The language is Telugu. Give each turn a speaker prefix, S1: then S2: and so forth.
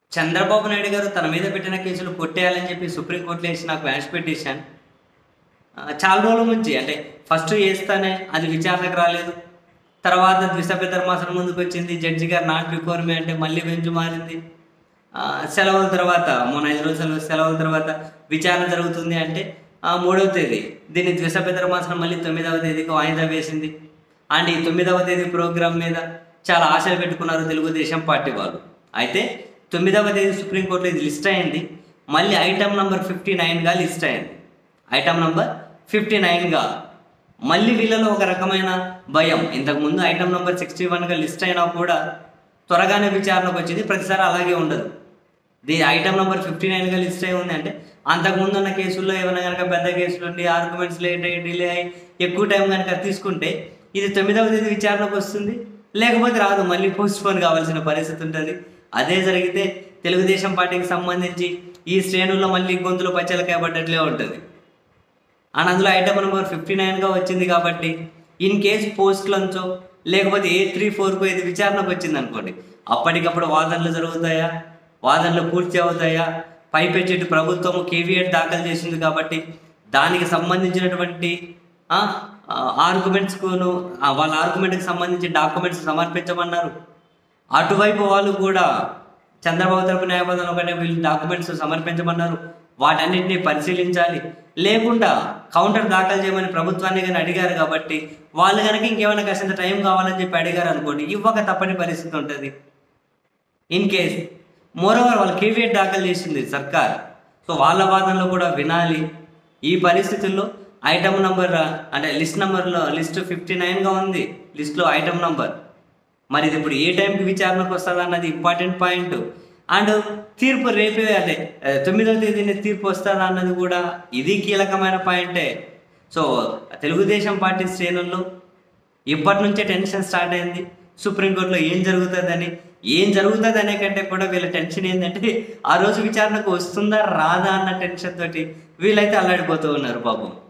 S1: చంద్రబాబు నాయుడు గారు తన మీద పెట్టిన కేసులు కొట్టేయాలని చెప్పి సుప్రీంకోర్టులో వేసిన క్వాష్ పిటిషన్ ఆ, చాలా రోజుల నుంచి అంటే ఫస్ట్ వేస్తానే అది విచారణకు రాలేదు తర్వాత ద్విసభ్య ధర్మాసనం ముందుకు వచ్చింది జడ్జి గారు నాట్ బిఫోర్ మీ అంటే మళ్ళీ బెంచ్ మారింది ఆ, సెలవుల తర్వాత మొన్న ఐదు రోజుల సెలవు- సెలవుల తర్వాత విచారణ జరుగుతుంది అంటే ఆ, మూడవ తేదీ దీన్ని ద్విసభ్య ధర్మాసనం మళ్ళీ తొమ్మిదవ తేదీకి వాయిదా వేసింది అండ్ ఈ తొమ్మిదవ తేదీ ప్రోగ్రామ్ మీద చాలా ఆశలు పెట్టుకున్నారు తెలుగుదేశం పార్టీ వాళ్ళు అయితే తొమ్మిదవ తేదీ సుప్రీంకోర్టులో ఇది లిస్ట్ అయింది మళ్ళీ ఐటమ్ నంబర్ ఫిఫ్టీ నైన్గా లిస్ట్ అయింది ఐటమ్ నంబర్ ఫిఫ్టీ నైన్గా మళ్ళీ వీళ్ళలో ఒక రకమైన భయం ఇంతకుముందు ఐటమ్ నంబర్ సిక్స్టీ వన్గా లిస్ట్ అయినా కూడా త్వరగానే విచారణకు వచ్చింది ప్రతిసారి అలాగే ఉండదు దీ ఐటమ్ నెంబర్ ఫిఫ్టీ నైన్గా లిస్ట్ అయి ఉంది అంటే అంతకుముందు ఉన్న కేసుల్లో ఏమైనా కనుక పెద్ద కేసులు ఉండి ఆర్గ్యుమెంట్స్ లేట్ అయ్యి డిలే అయ్యి ఎక్కువ టైం కనుక తీసుకుంటే ఇది తొమ్మిదవ తేదీ విచారణకు వస్తుంది లేకపోతే రాదు మళ్ళీ పోస్ట్ పోన్ కావాల్సిన పరిస్థితి ఉంటుంది అదే జరిగితే తెలుగుదేశం పార్టీకి సంబంధించి ఈ శ్రేణుల్లో మళ్ళీ గొంతులు పచ్చలు కాబట్టట్లే ఉంటుంది అండ్ అందులో ఐటమ్ నెంబర్ ఫిఫ్టీ నైన్గా వచ్చింది కాబట్టి ఇన్ కేస్ పోస్ట్లంచో లేకపోతే ఏ త్రీ ఫోర్కో ఇది విచారణకు వచ్చింది అనుకోండి అప్పటికప్పుడు వాదనలు జరుగుతాయా వాదనలు పూర్తి అవుతాయా పైపెచ్చేటి ప్రభుత్వం కేవీఎట్ దాఖలు చేసింది కాబట్టి దానికి సంబంధించినటువంటి ఆర్గ్యుమెంట్స్కును వాళ్ళ ఆర్గ్యుమెంట్కి సంబంధించి డాక్యుమెంట్స్ సమర్పించమన్నారు అటువైపు వాళ్ళు కూడా చంద్రబాబు తరపు న్యాయవాదులు ఒకటే వీళ్ళు డాక్యుమెంట్స్ సమర్పించమన్నారు వాటన్నిటిని పరిశీలించాలి లేకుండా కౌంటర్ దాఖలు చేయమని ప్రభుత్వాన్ని కానీ అడిగారు కాబట్టి వాళ్ళు కనుక ఇంకేమైనా కాసింత టైం కావాలని చెప్పి అడిగారు అనుకోండి ఇవ్వక తప్పని పరిస్థితి ఉంటుంది ఇన్ కేస్ మోరోవర్ వాళ్ళు కేవీఎట్ దాఖలు చేసింది సర్కార్ సో వాళ్ళ వాదనలు కూడా వినాలి ఈ పరిస్థితుల్లో ఐటమ్ నంబర్ అంటే లిస్ట్ నెంబర్లో లిస్ట్ ఫిఫ్టీ నైన్గా ఉంది లిస్ట్లో ఐటమ్ నంబర్ మరి ఇది ఇప్పుడు ఏ టైంకి విచారణకు వస్తుంది అన్నది ఇంపార్టెంట్ పాయింట్ అండ్ తీర్పు రేపే అంటే ఆ, తొమ్మిదవ తేదీని తీర్పు వస్తుందా అన్నది కూడా ఇది కీలకమైన పాయింటే సో తెలుగుదేశం పార్టీ శ్రేణుల్లో ఇప్పటి నుంచే టెన్షన్ స్టార్ట్ అయింది సుప్రీంకోర్టులో ఏం జరుగుతుందని ఏం జరుగుతుంది అనే కంటే కూడా వీళ్ళ టెన్షన్ ఏంటంటే ఆ రోజు విచారణకు వస్తుందా రాదా అన్న టెన్షన్ తోటి వీళ్ళైతే అల్లాడిపోతూ ఉన్నారు పాపం